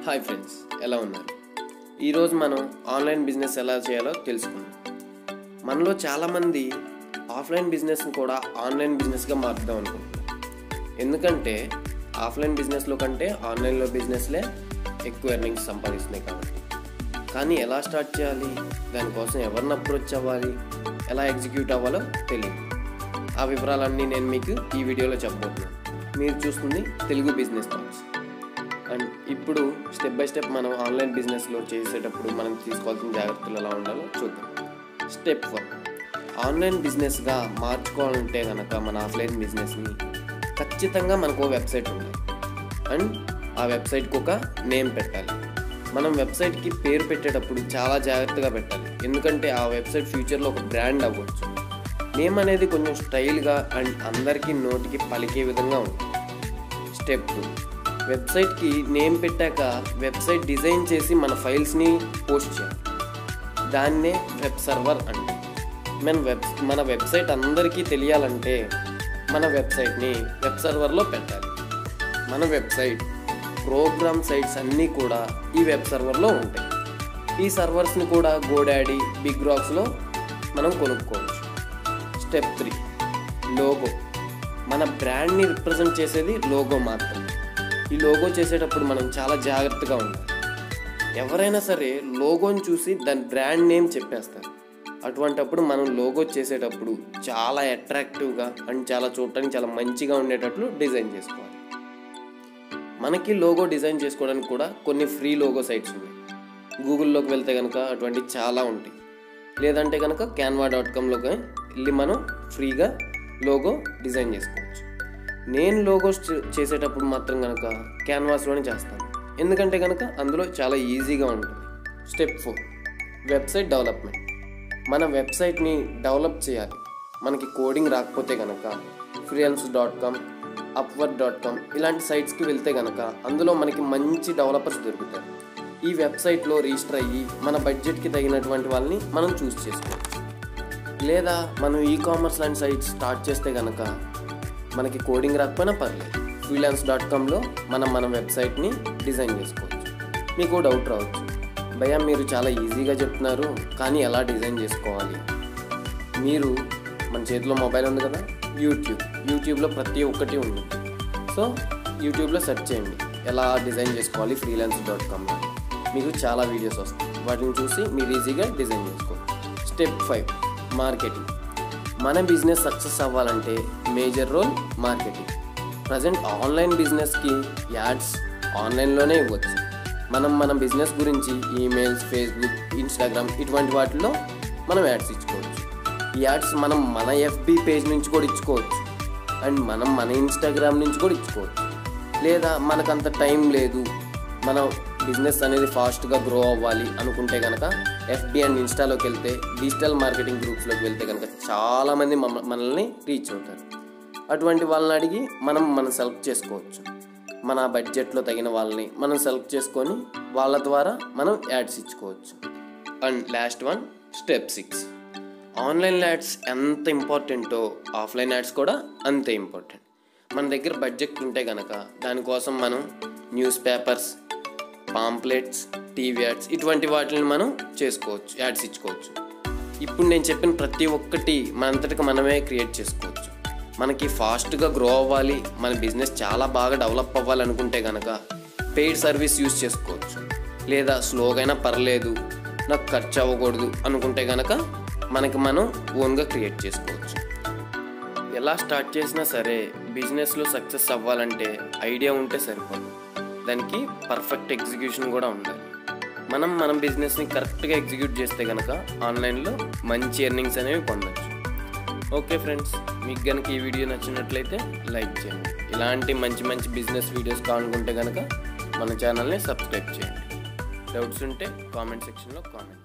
hi friends ఎలా ఉన్నారు ఈరోజు మనం ఆన్లైన్ బిజినెస్ ఎలా చేయాలో తెలుసుకుందాం మనలో చాలామంది ఆఫ్లైన్ బిజినెస్ని కూడా ఆన్లైన్ బిజినెస్గా మార్చుదాం అనుకుంటున్నాం ఎందుకంటే ఆఫ్లైన్ బిజినెస్లో కంటే ఆన్లైన్లో బిజినెస్లే ఎక్కువ ఎర్నింగ్స్ సంపాదిస్తున్నాయి కాబట్టి కానీ ఎలా స్టార్ట్ చేయాలి దానికోసం ఎవరిని అప్రోచ్ అవ్వాలి ఎలా ఎగ్జిక్యూట్ అవ్వాలో తెలియదు ఆ వివరాలన్నీ నేను మీకు ఈ వీడియోలో చెప్పబోతున్నాను మీరు చూస్తుంది తెలుగు బిజినెస్ టాక్స్ అండ్ ఇప్పుడు స్టెప్ బై స్టెప్ మనం ఆన్లైన్ బిజినెస్లో చేసేటప్పుడు మనం తీసుకోవాల్సిన జాగ్రత్తలు ఎలా ఉండాలో చూద్దాం స్టెప్ వన్ ఆన్లైన్ బిజినెస్గా మార్చుకోవాలంటే కనుక మన ఆఫ్లైన్ బిజినెస్ని ఖచ్చితంగా మనకు ఓ వెబ్సైట్ ఉండాలి అండ్ ఆ వెబ్సైట్కి ఒక నేమ్ పెట్టాలి మనం వెబ్సైట్కి పేరు పెట్టేటప్పుడు చాలా జాగ్రత్తగా పెట్టాలి ఎందుకంటే ఆ వెబ్సైట్ ఫ్యూచర్లో ఒక బ్రాండ్ అవ్వచ్చు నేమ్ అనేది కొంచెం స్టైల్గా అండ్ అందరికీ నోటికి పలికే విధంగా ఉంటుంది స్టెప్ టూ వెబ్సైట్కి నేమ్ పెట్టాక వెబ్సైట్ డిజైన్ చేసి మన ఫైల్స్ని పోస్ట్ చేయాలి దాన్నే వెబ్ సర్వర్ అంటే మన వెబ్ మన వెబ్సైట్ అందరికీ తెలియాలంటే మన వెబ్సైట్ని వెబ్ సర్వర్లో పెట్టాలి మన వెబ్సైట్ ప్రోగ్రామ్ సైట్స్ అన్నీ కూడా ఈ వెబ్ సర్వర్లో ఉంటాయి ఈ సర్వర్స్ని కూడా గోడాడీ బిగ్ రాక్స్లో మనం కొనుక్కోవచ్చు స్టెప్ త్రీ లోగో మన బ్రాండ్ని రిప్రజెంట్ చేసేది లోగో మాత్రమే ఈ లోగో చేసేటప్పుడు మనం చాలా జాగ్రత్తగా ఉండాలి ఎవరైనా సరే లోగోని చూసి దాని బ్రాండ్ నేమ్ చెప్పేస్తారు అటువంటప్పుడు మనం లోగో చేసేటప్పుడు చాలా అట్రాక్టివ్గా అండ్ చాలా చూడటానికి చాలా మంచిగా ఉండేటట్లు డిజైన్ చేసుకోవాలి మనకి లోగో డిజైన్ చేసుకోవడానికి కూడా కొన్ని ఫ్రీ లోగో సైట్స్ ఉన్నాయి గూగుల్లోకి వెళ్తే కనుక అటువంటివి చాలా ఉంటాయి లేదంటే కనుక క్యాన్వా డాట్ కామ్లోకి వెళ్ళి మనం ఫ్రీగా లోగో డిజైన్ చేసుకోవచ్చు నేను లోగోస్ చేసేటప్పుడు మాత్రం కనుక క్యాన్వాస్లోనే చేస్తాను ఎందుకంటే కనుక అందులో చాలా ఈజీగా ఉంటుంది స్టెప్ ఫోర్ వెబ్సైట్ డెవలప్మెంట్ మన వెబ్సైట్ని డెవలప్ చేయాలి మనకి కోడింగ్ రాకపోతే కనుక ఫ్రీయన్స్ dot com Upwork dot com ఇలాంటి సైట్స్కి వెళ్తే కనుక అందులో మనకి మంచి డెవలపర్స్ దొరుకుతారు ఈ వెబ్సైట్లో రిజిస్టర్ అయ్యి మన బడ్జెట్కి తగినటువంటి వాళ్ళని మనం చూస్ చేసుకోవచ్చు లేదా మనం ఈ కామర్స్ లాంటి సైట్స్ స్టార్ట్ చేస్తే కనుక మనకి కోడింగ్ రాకపోయినా పర్లేదు ఫ్రీలాన్స్ డాట్ కామ్లో మనం మన వెబ్సైట్ని డిజైన్ చేసుకోవచ్చు మీకు డౌట్ రావచ్చు భయ్యా మీరు చాలా ఈజీగా చెప్తున్నారు కానీ ఎలా డిజైన్ చేసుకోవాలి మీరు మన చేతిలో మొబైల్ ఉంది కదా యూట్యూబ్ యూట్యూబ్లో ప్రతి ఒక్కటి ఉంది సో యూట్యూబ్లో సెర్చ్ చేయండి ఎలా డిజైన్ చేసుకోవాలి ఫ్రీలాన్స్ డాట్ కామ్లో మీకు చాలా వీడియోస్ వస్తాయి వాటిని చూసి మీరు ఈజీగా డిజైన్ చేసుకోవచ్చు స్టెప్ ఫైవ్ మార్కెటింగ్ మన బిజినెస్ సక్సెస్ అవ్వాలంటే major role marketing present online బిజినెస్కి యాడ్స్ ఆన్లైన్లోనే ఇవ్వచ్చు మనం మన బిజినెస్ గురించి ఈమెయిల్స్ ఫేస్బుక్ ఇన్స్టాగ్రామ్ ఇటువంటి వాటిలో మనం యాడ్స్ ఇచ్చుకోవచ్చు ఈ యాడ్స్ మనం మన ఎఫ్బి పేజ్ నుంచి కూడా ఇచ్చుకోవచ్చు అండ్ మనం మన ఇన్స్టాగ్రామ్ నుంచి కూడా ఇచ్చుకోవచ్చు లేదా మనకంత టైం లేదు మనం బిజినెస్ అనేది ఫాస్ట్గా గ్రో అవ్వాలి అనుకుంటే కనుక ఎఫ్బి అండ్ ఇన్స్టాలోకి వెళ్తే డిజిటల్ మార్కెటింగ్ గ్రూప్స్లోకి వెళ్తే కనుక చాలామంది మమ్మ మనల్ని రీచ్ అవుతారు అటువంటి వాళ్ళని అడిగి మనం మనం సెలెక్ట్ చేసుకోవచ్చు మన బడ్జెట్లో తగిన వాళ్ళని మనం సెలెక్ట్ చేసుకొని వాళ్ళ ద్వారా మనం యాడ్స్ ఇచ్చుకోవచ్చు and last one step six online ads ఎంత ఇంపార్టెంటో ఆఫ్లైన్ యాడ్స్ కూడా అంతే ఇంపార్టెంట్ మన దగ్గర బడ్జెట్ ఉంటే కనుక దానికోసం మనం news papers pamphlets TV ads ఇటువంటి వాటిని మనం చేసుకోవచ్చు యాడ్స్ ఇచ్చుకోవచ్చు ఇప్పుడు నేను చెప్పిన ప్రతి ఒక్కటి మనంతటికి మనమే క్రియేట్ చేసుకోవచ్చు మనకి ఫాస్ట్గా గ్రో అవ్వాలి మన బిజినెస్ చాలా బాగా డెవలప్ అవ్వాలనుకుంటే కనుక పెయిడ్ సర్వీస్ యూస్ చేసుకోవచ్చు లేదా స్లోగా అయినా పర్లేదు నాకు ఖర్చు అవ్వకూడదు అనుకుంటే కనుక మనకి మనం ఓన్గా క్రియేట్ చేసుకోవచ్చు ఎలా స్టార్ట్ చేసినా సరే బిజినెస్లో సక్సెస్ అవ్వాలంటే ఐడియా ఉంటే సరిపోదు దానికి పర్ఫెక్ట్ ఎగ్జిక్యూషన్ కూడా ఉండాలి మనం మన బిజినెస్ని కరెక్ట్గా ఎగ్జిక్యూట్ చేస్తే కనుక ఆన్లైన్లో మంచి ఎర్నింగ్స్ అనేవి పొందొచ్చు ఓకే ఫ్రెండ్స్ మీకు కనుక ఈ వీడియో నచ్చినట్లయితే లైక్ చేయండి ఇలాంటి మంచి మంచి బిజినెస్ వీడియోస్ కావాలనుకుంటే కనుక మన ఛానల్ని సబ్స్క్రైబ్ చేయండి డౌట్స్ ఉంటే కామెంట్ సెక్షన్లో కామెంట్